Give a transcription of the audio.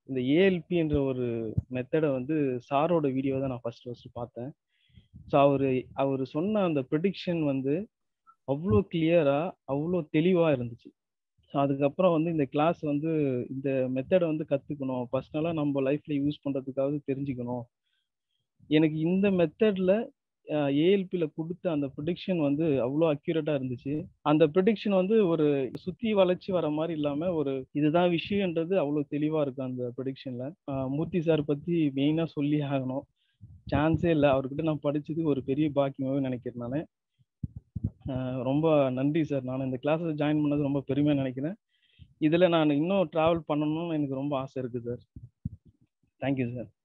இந்த ஏஎல்பின்ற ஒரு மெத்தடை வந்து சாரோட வீடியோ தான் நான் ஃபர்ஸ்ட் ஃபர்ஸ்ட் பார்த்தேன் ஸோ அவர் அவர் சொன்ன அந்த ப்ரிடிக்ஷன் வந்து அவ்வளோ கிளியரா அவ்வளோ தெளிவாக இருந்துச்சு ஸோ அதுக்கப்புறம் வந்து இந்த கிளாஸ் வந்து இந்த மெத்தடை வந்து கற்றுக்கணும் பர்சனலாக நம்ம லைஃப்பில் யூஸ் பண்ணுறதுக்காவது தெரிஞ்சுக்கணும் எனக்கு இந்த மெத்தடில் ஏஎல்பியில் கொடுத்த அந்த ப்ரிடிக்ஷன் வந்து அவ்வளோ அக்யூரேட்டாக இருந்துச்சு அந்த ப்ரிடிக்ஷன் வந்து ஒரு சுற்றி வளைச்சி வர மாதிரி இல்லாமல் ஒரு இதுதான் விஷயன்றது அவ்வளோ தெளிவாக இருக்கும் அந்த ப்ரிடிக்ஷனில் மூர்த்தி சார் பற்றி மெயினாக சொல்லி ஆகணும் சான்ஸே இல்லை அவர்கிட்ட நான் படிச்சது ஒரு பெரிய பாக்கியமாகவே நினைக்கிறேன் நான் ரொம்ப நன்றி சார் நான் இந்த கிளாஸில் ஜாயின் பண்ணது ரொம்ப பெருமையாக நினைக்கிறேன் இதில் நான் இன்னும் ட்ராவல் பண்ணணும்னு எனக்கு ரொம்ப ஆசை இருக்குது சார் தேங்க்யூ சார்